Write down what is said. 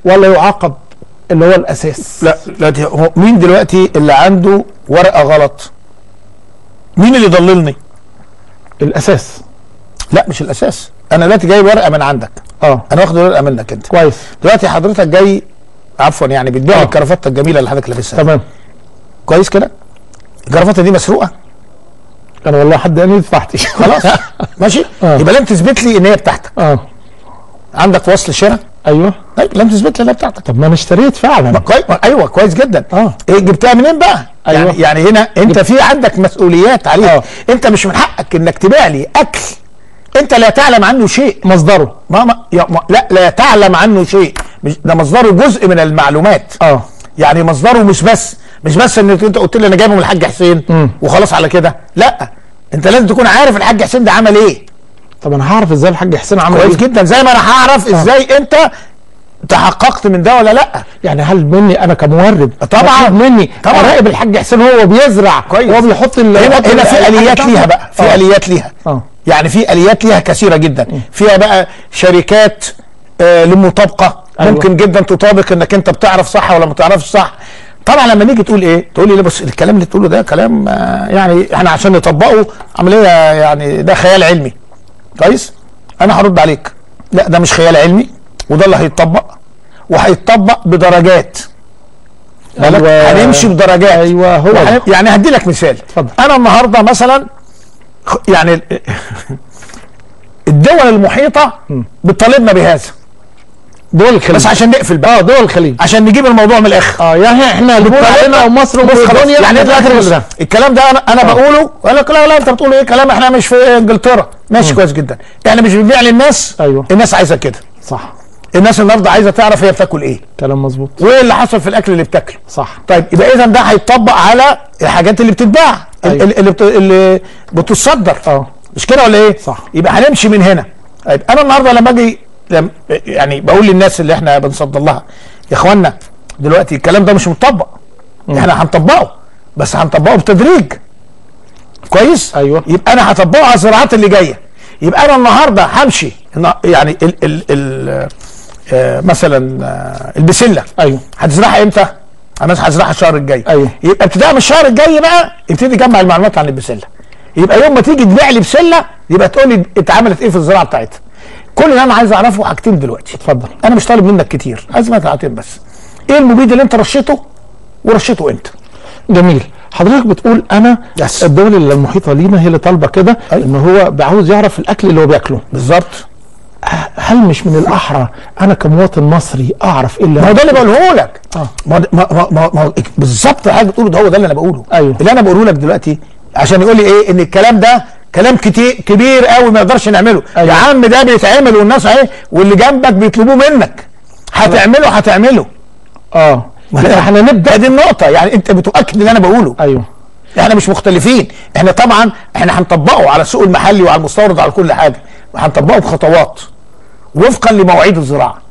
ولا يعاقب اللي هو الاساس لا دلوقتي هو مين دلوقتي اللي عنده ورقه غلط مين اللي ضللني الاساس لا مش الاساس انا دلوقتي جايب ورقه من عندك اه انا واخد ورقه منك انت كويس دلوقتي حضرتك جاي عفوا يعني بتبيع آه. لي الكرافته الجميله اللي حضرتك لابسها تمام كويس كده الكرافته دي مسروقه انا والله حد قال لي دفعتي خلاص ماشي آه. يبقى لازم تثبت لي ان هي بتاعتك اه عندك وصل شراء ايوه طيب لازم تثبت لي انها بتاعتك طب ما انا اشتريت فعلا كويس ايوه كويس جدا اه. ايه جبتها منين بقى أيوة. يعني يعني هنا انت في عندك مسؤوليات عليك اه. انت مش من حقك انك تبيع لي اكل انت لا تعلم عنه شيء مصدره ما ما يا ما لا لا تعلم عنه شيء مش ده مصدره جزء من المعلومات اه يعني مصدره مش بس مش بس ان انت قلت لي انا جايبه من الحاج حسين مم. وخلاص على كده لا انت لازم تكون عارف الحاج حسين ده عمل ايه طب انا هعرف ازاي الحاج حسين عمل كويس ايه جدا زي ما انا هعرف ازاي انت تحققت من ده ولا لا يعني هل مني انا كمورد طبعاً. مطلوب مني طبعاً. اراقب الحاج حسين وهو بيزرع كويس. وهو بيحط ال- هنا يحط هنا ال- في اليات الحاجة ليها بتاعته. بقى في آه. اليات ليها اه يعني في اليات ليها كثيره جدا فيها بقى شركات آه للمطابقه أيوة. ممكن جدا تطابق انك انت بتعرف صح ولا ما بتعرفش صح طبعا لما نيجي تقول ايه تقول لي لا بص الكلام اللي تقوله ده كلام آه يعني احنا عشان نطبقه عمليه يعني ده خيال علمي كويس انا هرد عليك لا ده مش خيال علمي وده اللي هيتطبق وهيتطبق بدرجات بالك؟ أيوة. هنمشي بدرجات أيوة، هو وهن- ده. يعني هدي لك مثال اتفضل. انا النهارده مثلا خ- يعني ال- الدول المحيطه بتطالبنا بهذا دول الخليج بس عشان نقفل بقى اه دول الخليج عشان نجيب الموضوع من الاخر اه يعني احنا اللي بنطالبنا ومصر بص خلاص، وبريطانيا يعني في الاخر دلوقتي ده بص، الكلام ده انا انا آه. بقوله وقال لك لا لا انت بتقول ايه كلام احنا مش في انجلترا ماشي كويس جدا احنا مش بنبيع للناس أيوة. الناس عايزه كده صح الناس النهارده عايزه تعرف هي بتاكل ايه كلام مظبوط وايه اللي حصل في الاكل اللي بتاكله صح طيب يبقى اذا ده هيتطبق على الحاجات اللي بتتباع ال- أيوة. ال- اللي بت- اللي بتصدر اه مش كده ولا ايه؟ صح. يبقى هنمشي من هنا طيب انا النهارده لما اجي لم يعني بقول للناس اللي احنا بنصدر لها يا اخوانا دلوقتي الكلام ده مش مطبق احنا هنطبقه بس هنطبقه بتدريج كويس؟ أيوة. يبقى انا هطبقه على الزراعات اللي جايه يبقى انا النهارده همشي النا- يعني ال ال ال آه مثلا آه البسله ايوه هتزرعها امتى؟ انا هزرعها الشهر الجاي أيوة. يبقى ابتداء من الشهر الجاي بقى ابتدي تجمع المعلومات عن البسله يبقى يوم ما تيجي تبيع لي بسله يبقى تقول لي اتعملت ايه في الزراعه بتاعتها كل اللي انا عايز اعرفه حاجتين دلوقتي اتفضل انا مش طالب منك كتير عايز منك حاجتين بس ايه المبيد اللي انت رشيته ورشيته امتى جميل حضرتك بتقول انا يس. الدول اللي المحيطه لينا هي اللي طالبه كده أيوة. ان هو عاوز يعرف الاكل اللي هو بياكله بالظبط هل مش من الاحرى انا كمواطن مصري اعرف ايه اللي ما هو ده اللي بقوله لك اه ما ما ما, ما, ما بالظبط حاجه بتقوله ده هو ده اللي انا بقوله أيوة. اللي انا بقوله لك دلوقتي عشان يقول لي ايه ان الكلام ده كلام كتير كبير قوي ما نقدرش نعمله أيوة. يا عم ده بيتعمل والناس اهي واللي جنبك بيطلبوه منك هتعمله هتعمله اه لا، احنا نبدا دي النقطه يعني انت بتؤكد اللي انا بقوله ايوه احنا مش مختلفين احنا طبعا احنا هنطبقه على السوق المحلي وعلى المستورد وعلى كل حاجه وهنطبقه بخطوات وفقا لمواعيد الزراعه